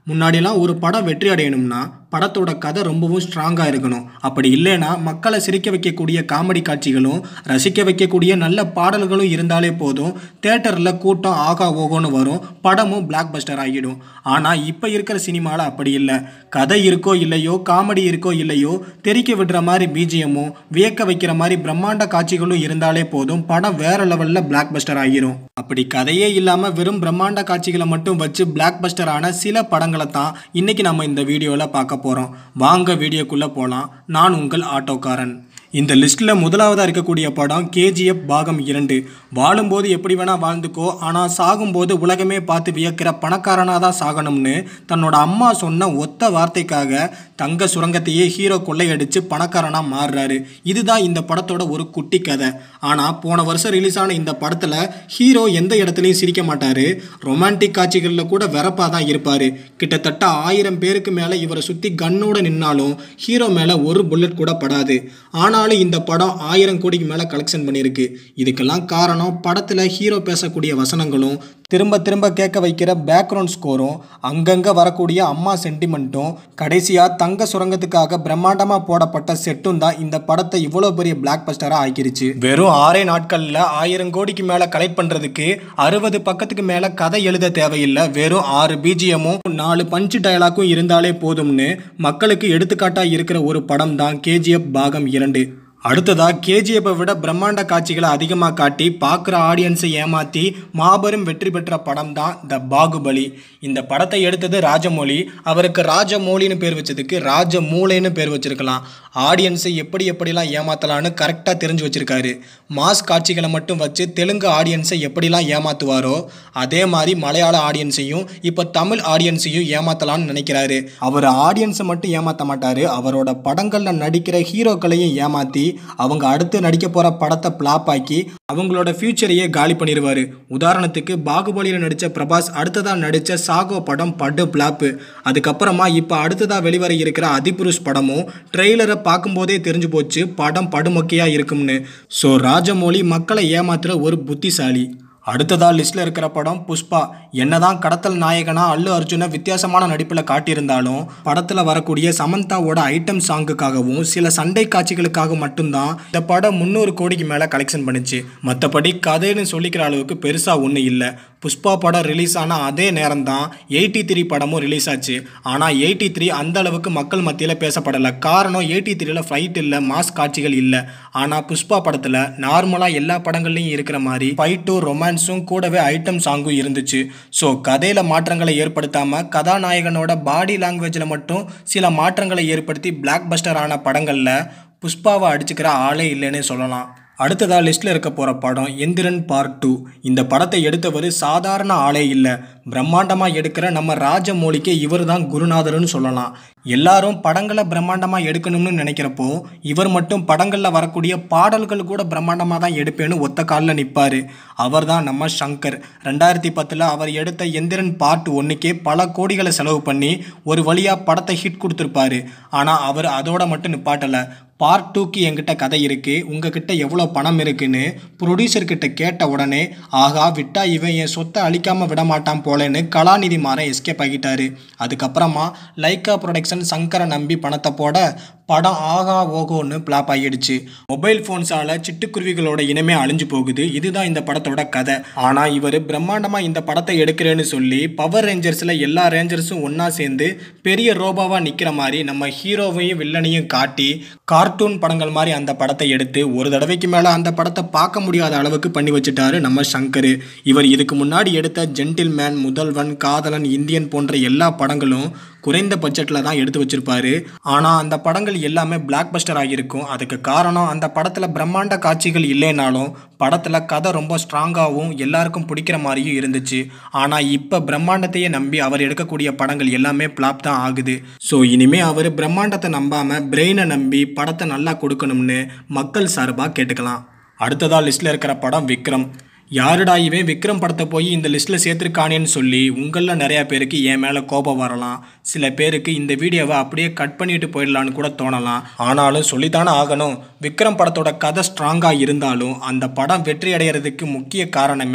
முன்னாடிலாம் ஒரு படம் வெற்றி அடையணும்னா படத்தோட கதை ரொம்பவும் ஸ்ட்ராங்காக இருக்கணும் அப்படி இல்லைன்னா மக்களை சிரிக்க வைக்கக்கூடிய காமெடி காட்சிகளும் ரசிக்க வைக்கக்கூடிய நல்ல பாடல்களும் இருந்தாலே போதும் தேட்டரில் கூட்டம் ஆகா ஓகோன்னு வரும் படமும் பிளாக் பஸ்டர் ஆகிடும் ஆனால் இப்போ இருக்கிற சினிமாவில் அப்படி இல்லை கதை இருக்கோ இல்லையோ காமெடி இருக்கோ இல்லையோ தெரிக்க விடுற மாதிரி பிஜிஎம்மும் வியக்க வைக்கிற மாதிரி பிரம்மாண்ட காட்சிகளும் இருந்தாலே போதும் படம் வேற லெவலில் பிளாக் பஸ்டர் ஆகிரும் அப்படி கதையே இல்லாமல் வெறும் பிரம்மாண்ட காட்சிகளை மட்டும் வச்சு பிளாக் பஸ்டர் ஆன சில படங்களை தான் இன்னைக்கு நம்ம இந்த வீடியோவில் பார்க்க போகிறோம் வாங்க வீடியோக்குள்ளே போகலாம் நான் உங்கள் ஆட்டோக்காரன் இந்த லிஸ்ட்டில் முதலாவதாக இருக்கக்கூடிய படம் கேஜிஎஃப் பாகம் இரண்டு வாழும்போது எப்படி வேணால் வாழ்ந்துக்கோ ஆனால் சாகும்போது உலகமே பார்த்து வியக்கிற பணக்காரனாக தான் சாகணும்னு தன்னோட அம்மா சொன்ன ஒத்த வார்த்தைக்காக தங்க சுரங்கத்தையே ஹீரோ கொள்ளையடிச்சு பணக்காரனாக மாறுறாரு இதுதான் இந்த படத்தோட ஒரு குட்டி கதை ஆனால் போன வருஷம் ரிலீஸ் ஆன இந்த படத்தில் ஹீரோ எந்த இடத்துலையும் சிரிக்க மாட்டார் ரொமான்டிக் காட்சிகளில் கூட வெறப்பாக தான் இருப்பார் கிட்டத்தட்ட ஆயிரம் பேருக்கு மேலே இவரை சுற்றி கன்னோட நின்னாலும் ஹீரோ மேலே ஒரு புல்லட் கூட படாது ஆனாலும் இந்த படம் ஆயிரம் கோடிக்கு மேலே கலெக்ஷன் பண்ணியிருக்கு இதுக்கெல்லாம் காரணம் படத்தில் ஹீரோ பேசக்கூடிய வசனங்களும் திரும்ப திரும்ப கேட்க வைக்கிற பேக்ரவுண்ட் ஸ்கோரும் அங்கங்கே வரக்கூடிய அம்மா சென்டிமெண்ட்டும் கடைசியாக தங்க சுரங்கத்துக்காக பிரம்மாண்டமாக போடப்பட்ட செட்டும் தான் இந்த படத்தை இவ்வளோ பெரிய பிளாக் பஸ்டராக ஆக்கிருச்சு வெறும் ஆறே நாட்களில் ஆயிரம் கோடிக்கு மேலே கலெக்ட் பண்ணுறதுக்கு அறுபது பக்கத்துக்கு மேலே கதை எழுத தேவையில்லை வெறும் ஆறு பிஜிஎம்மும் நாலு பஞ்சு டயலாக்கும் இருந்தாலே போதும்னு மக்களுக்கு எடுத்துக்காட்டாக இருக்கிற ஒரு படம் தான் கேஜிஎஃப் பாகம் இரண்டு அடுத்ததா கேஜிஎஃப்பை விட பிரம்மாண்ட காட்சிகளை அதிகமாக காட்டி பார்க்குற ஆடியன்ஸை ஏமாற்றி மாபெரும் வெற்றி பெற்ற படம் தான் த பாகுபலி இந்த படத்தை எடுத்தது ராஜமௌழி அவருக்கு ராஜமௌலின்னு பேர் வச்சதுக்கு ராஜமூளைன்னு பேர் வச்சிருக்கலாம் ஆடியன்ஸை எப்படி எப்படிலாம் ஏமாத்தலான்னு கரெக்டாக தெரிஞ்சு வச்சிருக்காரு மாஸ் காட்சிகளை மட்டும் வச்சு தெலுங்கு ஆடியன்ஸை எப்படிலாம் ஏமாத்துவாரோ அதே மாதிரி மலையாள ஆடியன்ஸையும் இப்போ தமிழ் ஆடியன்ஸையும் ஏமாத்தலான்னு நினைக்கிறாரு அவர் ஆடியன்ஸை மட்டும் ஏமாற்ற மாட்டார் அவரோட படங்களில் நடிக்கிற ஹீரோக்களையும் ஏமாற்றி அவங்க அடுத்து நடிக்க போகிற படத்தை பிளாப் ஆக்கி அவங்களோட ஃபியூச்சரையே காலி பண்ணிடுவார் உதாரணத்துக்கு பாகுபலியில் நடித்த பிரபாஸ் அடுத்ததாக நடித்த சாகோ படம் படு பிளாப்பு அதுக்கப்புறமா இப்போ அடுத்ததாக வெளிவர இருக்கிற அதிபுருஷ் படமும் ட்ரெய்லரை பார்க்கும்போதே தெரிஞ்சு போச்சு படம் படுமொக்கையாக இருக்கும்னு ஸோ ராஜமௌழி மக்களை ஏமாத்துற ஒரு புத்திசாலி அடுத்ததா லிஸ்ட்ல இருக்கிற படம் புஷ்பா என்னதான் கடத்தல் நாயகனா அல்லு அர்ஜுனை வித்தியாசமான நடிப்பில் காட்டியிருந்தாலும் படத்தில் வரக்கூடிய சமந்தாவோட ஐட்டம் சாங்குக்காகவும் சில சண்டை காட்சிகளுக்காக மட்டும்தான் இந்த படம் முந்நூறு கோடிக்கு மேலே கலெக்ஷன் பண்ணுச்சு மற்றபடி கதைன்னு சொல்லிக்கிற அளவுக்கு பெருசாக ஒன்றும் இல்லை புஷ்பா படம் ரிலீஸ் ஆன அதே நேரம் தான் எயிட்டி த்ரீ படமும் ரிலீஸ் ஆச்சு ஆனால் எயிட்டி த்ரீ அந்த அளவுக்கு மக்கள் மத்தியில் பேசப்படலை காரணம் எயிட்டி த்ரீல ஃபைட் இல்லை மாஸ் காட்சிகள் இல்லை ஆனால் புஷ்பா படத்தில் நார்மலாக எல்லா படங்கள்லையும் இருக்கிற மாதிரி ஃபைட்டும் ரொமான்ஸும் கூடவே ஐட்டம் சாங்கும் இருந்துச்சு ஸோ கதையில் மாற்றங்களை ஏற்படுத்தாமல் கதாநாயகனோட பாடி லாங்குவேஜில் மட்டும் சில மாற்றங்களை ஏற்படுத்தி பிளாக் பஸ்டர் ஆன படங்களில் புஷ்பாவை அடிச்சுக்கிற ஆளே இல்லைன்னே சொல்லலாம் அடுத்ததாக லிஸ்ட்டில் இருக்க போகிற படம் எந்திரன் பார்ட் டூ இந்த படத்தை எடுத்தவர் சாதாரண ஆளே இல்லை பிரம்மாண்டமாக எடுக்கிற நம்ம ராஜமௌலிக்கு இவர் தான் குருநாதர்னு சொல்லலாம் எல்லாரும் படங்களை பிரம்மாண்டமாக எடுக்கணும்னு நினைக்கிறப்போ இவர் மட்டும் படங்களில் வரக்கூடிய பாடல்கள் கூட பிரம்மாண்டமாக தான் எடுப்பேன்னு ஒத்த காலில் நிற்பார் அவர் தான் நம்ம சங்கர் ரெண்டாயிரத்தி பத்தில் அவர் எடுத்த எந்திரன் பார்ட் ஒன்றுக்கே பல கோடிகளை செலவு பண்ணி ஒரு வழியாக படத்தை ஹிட் கொடுத்துருப்பாரு ஆனால் அவர் அதோட மட்டும் நிப்பாட்டலை பார்ட் டூக்கு என்கிட்ட கதை இருக்குது உங்ககிட்ட எவ்வளோ பணம் இருக்குன்னு ப்ரொடியூசர்கிட்ட கேட்ட உடனே ஆகா விட்டா இவன் என் சொத்தை அழிக்காமல் விட மாட்டான் போலன்னு கலாநிதி மாறன் எஸ்கேப் ஆகிட்டாரு அதுக்கப்புறமா லைக்கா ப்ரொடக்ஷன் சங்கரை நம்பி பணத்தை போட படம் ஆகா ஓகோன்னு பிளாப் ஆகிடுச்சு மொபைல் ஃபோன்ஸால் சிட்டுக்குருவிகளோட இனமே அழிஞ்சு போகுது இதுதான் இந்த படத்தோட கதை ஆனால் இவர் பிரம்மாண்டமாக இந்த படத்தை எடுக்கிறேன்னு சொல்லி பவர் ரேஞ்சர்ஸில் எல்லா ரேஞ்சர்ஸும் ஒன்றா சேர்ந்து பெரிய ரோபாவாக நிற்கிற மாதிரி நம்ம ஹீரோவையும் வில்லனையும் காட்டி கார்ட்டூன் படங்கள் மாதிரி அந்த படத்தை எடுத்து ஒரு தடவைக்கு மேலே அந்த படத்தை பார்க்க முடியாத அளவுக்கு பண்ணி வச்சுட்டாரு நம்ம சங்கர் இவர் இதுக்கு முன்னாடி எடுத்த ஜென்டில்மேன் முதல்வன் காதலன் இந்தியன் போன்ற எல்லா படங்களும் குறைந்த பட்ஜெட்டில் தான் எடுத்து வச்சிருப்பாரு ஆனால் அந்த படங்கள் எல்லாமே பிளாக் பஸ்டர் ஆகியிருக்கும் அதுக்கு காரணம் அந்த படத்தில் பிரம்மாண்ட காட்சிகள் இல்லைனாலும் படத்தில் கதை ரொம்ப ஸ்ட்ராங்காகவும் எல்லாருக்கும் பிடிக்கிற மாதிரியும் இருந்துச்சு ஆனால் இப்போ பிரம்மாண்டத்தையே நம்பி அவர் எடுக்கக்கூடிய படங்கள் எல்லாமே பிளாப் தான் ஆகுது ஸோ இனிமே அவர் பிரம்மாண்டத்தை நம்பாமல் பிரெயினை நம்பி படத்தை நல்லா கொடுக்கணும்னு மக்கள் சார்பாக கேட்டுக்கலாம் அடுத்ததாக லிஸ்ட்டில் இருக்கிற படம் விக்ரம் யாருடா இவன் விக்ரம் படத்தை போய் இந்த லிஸ்ட்டில் சேர்த்துருக்கானேன்னு சொல்லி உங்களில் நிறையா பேருக்கு என் மேலே கோபம் வரலாம் சில பேருக்கு இந்த வீடியோவை அப்படியே கட் பண்ணிட்டு போயிடலான்னு கூட தோணலாம் ஆனாலும் சொல்லித்தானே ஆகணும் விக்ரம் படத்தோட கதை ஸ்ட்ராங்காக இருந்தாலும் அந்த படம் வெற்றி அடைகிறதுக்கு முக்கிய காரணமே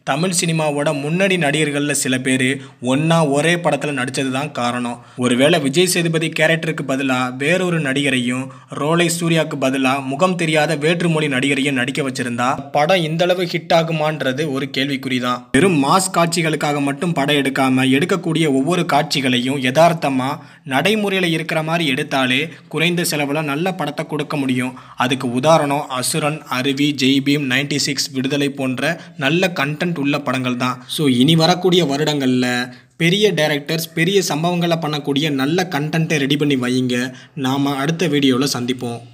தமிழ் சினிமாவோட முன்னணி நடிகர்களில் சில பேர் ஒன்றா ஒரே படத்தில் நடித்தது தான் காரணம் ஒருவேளை விஜய் சேதுபதி கேரக்டருக்கு பதிலாக வேறொரு நடிகரையும் ரோலை சூர்யாவுக்கு பதிலாக முகம் தெரியாத வேற்றுமொழி நடிகரையும் நடிக்க வச்சிருந்தா படம் இந்த அளவு ஹிட் ஆகுமான்றது ஒரு கேள்விக்குறி தான் வெறும் மாஸ் காட்சிகளுக்காக மட்டும் படம் எடுக்காம எடுக்கக்கூடிய ஒவ்வொரு காட்சிகளையும் யதார்த்தமாக நடைமுறையில் இருக்கிற மாதிரி எடுத்தாலே குறைந்த செலவில் நல்ல படத்தை கொடுக்க முடியும் அதுக்கு உதாரணம் அசுரன் அருவி ஜெய்பீம் நைன்டி சிக்ஸ் விடுதலை போன்ற நல்ல கண்டென்ட் உள்ள படங்கள் தான் ஸோ இனி வரக்கூடிய வருடங்களில் பெரிய டைரக்டர்ஸ் பெரிய சம்பவங்களை பண்ணக்கூடிய நல்ல கண்டென்ட்டை ரெடி பண்ணி வைங்க நாம் அடுத்த வீடியோவில் சந்திப்போம்